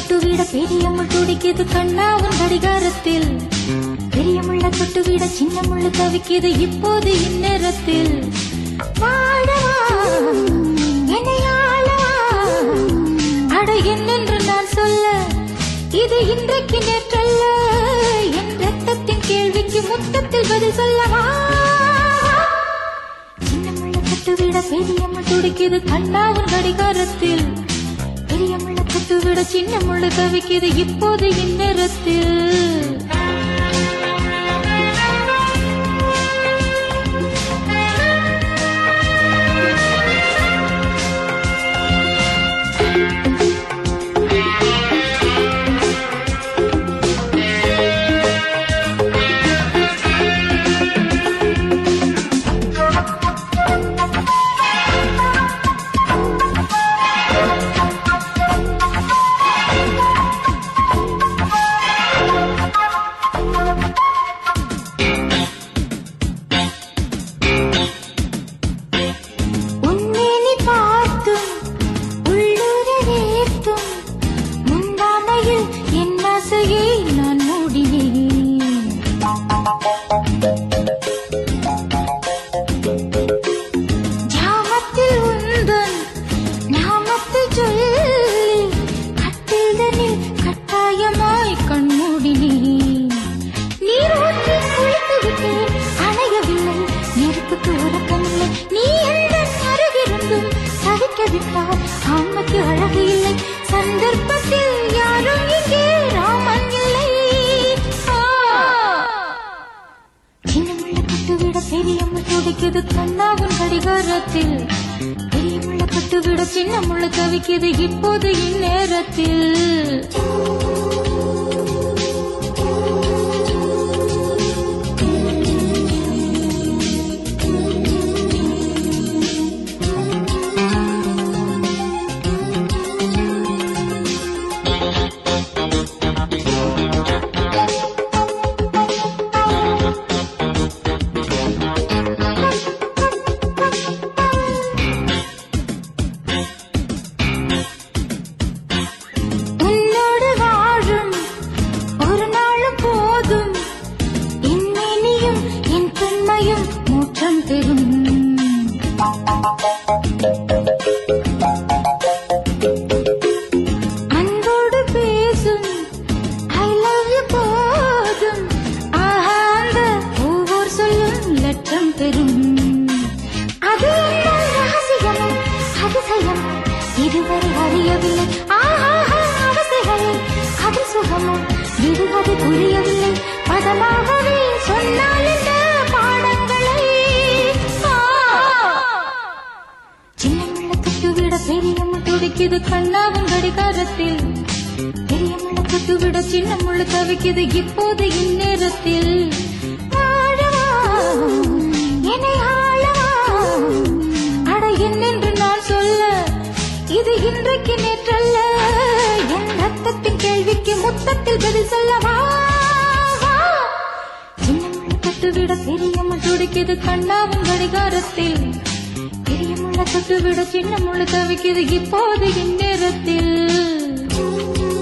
தொட்டுவிட பெரியம்முள் துடிக்குது கண்ணாவும் கடிகாரத்தில் பெரியமுள்ள தொட்டுவிட சின்னமுள்ள தவிக்குது இப்போது இந்நேரத்தில் வாழவா என்னை ஆளவா அட என்னென்று நான் சொல்ல இது இன்றைக்கு நேற்றல்ல என் ரத்தத்தின் கேள்விக்கு முத்தத்தில் பதில் சொல்லவா சின்னமுள்ள தொட்டுவிட பெரியம்முள் துடிக்குது கண்ணாவும் கடிகாரத்தில் பெரியமுள்ள தொட்டுவிட சின்னமுள்ள தவிக்குது இப்போது இந்நேரத்தில் உன்மேனி பார்த்தும் உள்ளுர வேர்த்தும் முந்தானையில் என் ஆசையை நான் மூடினேன் ஜாமத்தில் உந்தன் நாமத்தை சொல்லி கட்டில்தனில் கட்டாயமாய் கண்மூடினேன் நீர் ஊற்றி குளித்து விட்டேன் அணையவில்லை நெருப்புக்கு உறக்கமில்லை நீ எந்த அருகிருந்தும் தவிக்கவிட்டால் ஆண்மைக்கு அழகு இல்லை சந்தர்ப்பத்தில் யாரும் இங்கே ராமன் இல்லை ஆ. சின்னமுள்ள கட்டுவிட பெரியம்மா துடிக்குது கண்ணாவும் கடிகாரத்தில் பெரியமுள்ள கட்டுவிட சின்னமுள்ள தவிக்குது இப்போது இந்நேரத்தில் உன்னோடு வாழும் ஒரு நாளும் போதும் என் மேனியும் என் பெண்மையும் மூற்றம் பெறும் அன்போடு பேசும் ஐ லவ் யூ போதும் ஆஹா அந்த ஒவ்வொரு சொல்லும் லட்சம் பெறும் அது என்ன ரகசியமும் அதிசயம் இதுவரை அறியவில்லை ஆஹா அவசைகளை அது சுகமும் விடுவது புரியவில்லை பதமாகவே சொன்னால் இந்த பாடங்களை ஆ. சின்னமுள்ள தொட்டுவிட பெரியம்மா துடிக்குது கண்ணாவும் கடிகாரத்தில் பெரியமுள்ள தொட்டுவிட சின்னமுள்ள தவிக்குது இப்போது இந்நேரத்தில் வாழவா, என்னை ஆளவா, அட என்னென்று நான் சொல்ல இது இன்றைக்கு நேற்றல்ல என் ரத்தத்தின் கேள்விக்கு முத்தத்தில் பதில் சொல்லவா சின்னமுள்ள தொட்டுவிட பெரியம்மா துடிக்குது கண்ணாவும் கடிகாரத்தில் பெரியமுள்ள தொட்டுவிட சின்னமுள்ள தவிக்குது இப்போது இந்நேரத்தில்